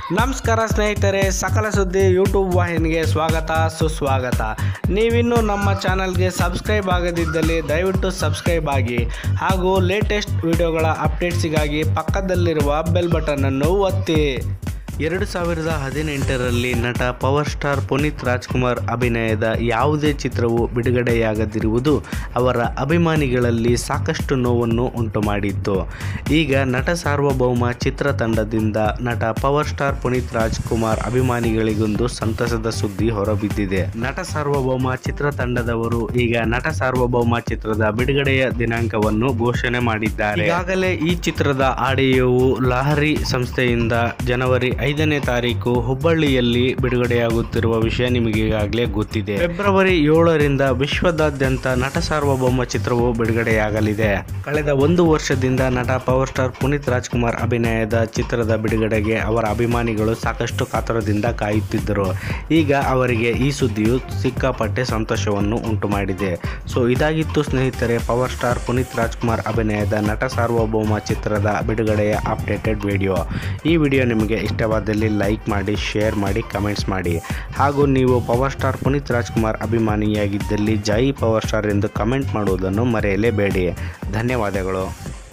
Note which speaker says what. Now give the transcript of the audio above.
Speaker 1: ನಮಸ್ಕಾರ ಸ್ನೇಹಿತರೆ ಸಕಲ ಸುದ್ದಿ ಯೂಟ್ಯೂಬ್ ವಾಹಿನಿಗೆ ಸ್ವಾಗತ ಸುಸ್ವಾಗತ ನೀವಿನ್ನೂ ನಮ್ಮ ಚಾನಲ್ಗೆ ಸಬ್ಸ್ಕ್ರೈಬ್ ಆಗದಿದ್ದಲ್ಲಿ ದಯವಿಟ್ಟು ಸಬ್ಸ್ಕ್ರೈಬ್ ಆಗಿ ಹಾಗೂ ಲೇಟೆಸ್ಟ್ ವಿಡಿಯೋಗಳ ಅಪ್ಡೇಟ್ಸಿಗಾಗಿ ಪಕ್ಕದಲ್ಲಿರುವ ಬೆಲ್ ಬಟನನ್ನು ಒತ್ತಿ ಎರಡು ಸಾವಿರದ ಹದಿನೆಂಟರಲ್ಲಿ ನಟ ಪವರ್ ಸ್ಟಾರ್ ಪುನೀತ್ ರಾಜ್ಕುಮಾರ್ ಅಭಿನಯದ ಯಾವುದೇ ಚಿತ್ರವು ಬಿಡುಗಡೆಯಾಗದಿರುವುದು ಅವರ ಅಭಿಮಾನಿಗಳಲ್ಲಿ ಸಾಕಷ್ಟು ನೋವನ್ನು ಉಂಟುಮಾಡಿತ್ತು ಈಗ ನಟ ಸಾರ್ವಭೌಮ ಚಿತ್ರತಂಡದಿಂದ ನಟ ಪವರ್ ಸ್ಟಾರ್ ಪುನೀತ್ ರಾಜ್ಕುಮಾರ್ ಅಭಿಮಾನಿಗಳಿಗೊಂದು ಸಂತಸದ ಸುದ್ದಿ ಹೊರಬಿದ್ದಿದೆ ನಟ ಸಾರ್ವಭೌಮ ಚಿತ್ರತಂಡದವರು ಈಗ ನಟ ಸಾರ್ವಭೌಮ ಚಿತ್ರದ ಬಿಡುಗಡೆಯ ದಿನಾಂಕವನ್ನು ಘೋಷಣೆ ಮಾಡಿದ್ದಾರೆ ಈಗಾಗಲೇ ಈ ಚಿತ್ರದ ಆಡಿಯೋವು ಲಹರಿ ಸಂಸ್ಥೆಯಿಂದ ಜನವರಿ ಐದನೇ ತಾರೀಕು ಹುಬ್ಬಳ್ಳಿಯಲ್ಲಿ ಬಿಡುಗಡೆಯಾಗುತ್ತಿರುವ ವಿಷಯ ನಿಮಗೆ ಈಗಾಗಲೇ ಗೊತ್ತಿದೆ ಫೆಬ್ರವರಿ ಏಳರಿಂದ ವಿಶ್ವದಾದ್ಯಂತ ನಟ ಸಾರ್ವಭೌಮ ಚಿತ್ರವು ಬಿಡುಗಡೆಯಾಗಲಿದೆ ಕಳೆದ ಒಂದು ವರ್ಷದಿಂದ ನಟ ಪವರ್ ಸ್ಟಾರ್ ಪುನೀತ್ ರಾಜ್ಕುಮಾರ್ ಅಭಿನಯದ ಚಿತ್ರದ ಬಿಡುಗಡೆಗೆ ಅವರ ಅಭಿಮಾನಿಗಳು ಸಾಕಷ್ಟು ಕಾತರದಿಂದ ಕಾಯುತ್ತಿದ್ದರು ಈಗ ಅವರಿಗೆ ಈ ಸುದ್ದಿಯು ಸಿಕ್ಕಾಪಟ್ಟೆ ಸಂತೋಷವನ್ನು ಉಂಟು ಮಾಡಿದೆ ಸೊ ಇದಾಗಿತ್ತು ಸ್ನೇಹಿತರೆ ಪವರ್ ಸ್ಟಾರ್ ಪುನೀತ್ ರಾಜ್ಕುಮಾರ್ ಅಭಿನಯದ ನಟ ಸಾರ್ವಭೌಮ ಚಿತ್ರದ ಬಿಡುಗಡೆಯ ಅಪ್ಡೇಟೆಡ್ ವಿಡಿಯೋ ಈ ವಿಡಿಯೋ ನಿಮಗೆ ಇಷ್ಟವಾದಲ್ಲಿ ಲೈಕ್ ಮಾಡಿ ಶೇರ್ ಮಾಡಿ ಕಮೆಂಟ್ಸ್ ಮಾಡಿ ಹಾಗೂ ನೀವು ಪವರ್ ಸ್ಟಾರ್ ಪುನೀತ್ ರಾಜ್ಕುಮಾರ್ ಅಭಿಮಾನಿಯಾಗಿದ್ದಲ್ಲಿ ಜೈ ಪವರ್ ಸ್ಟಾರ್ ಎಂದು ಕಮೆಂಟ್ ಮಾಡುವುದನ್ನು ಮರೆಯಲೇಬೇಡಿ ಧನ್ಯವಾದಗಳು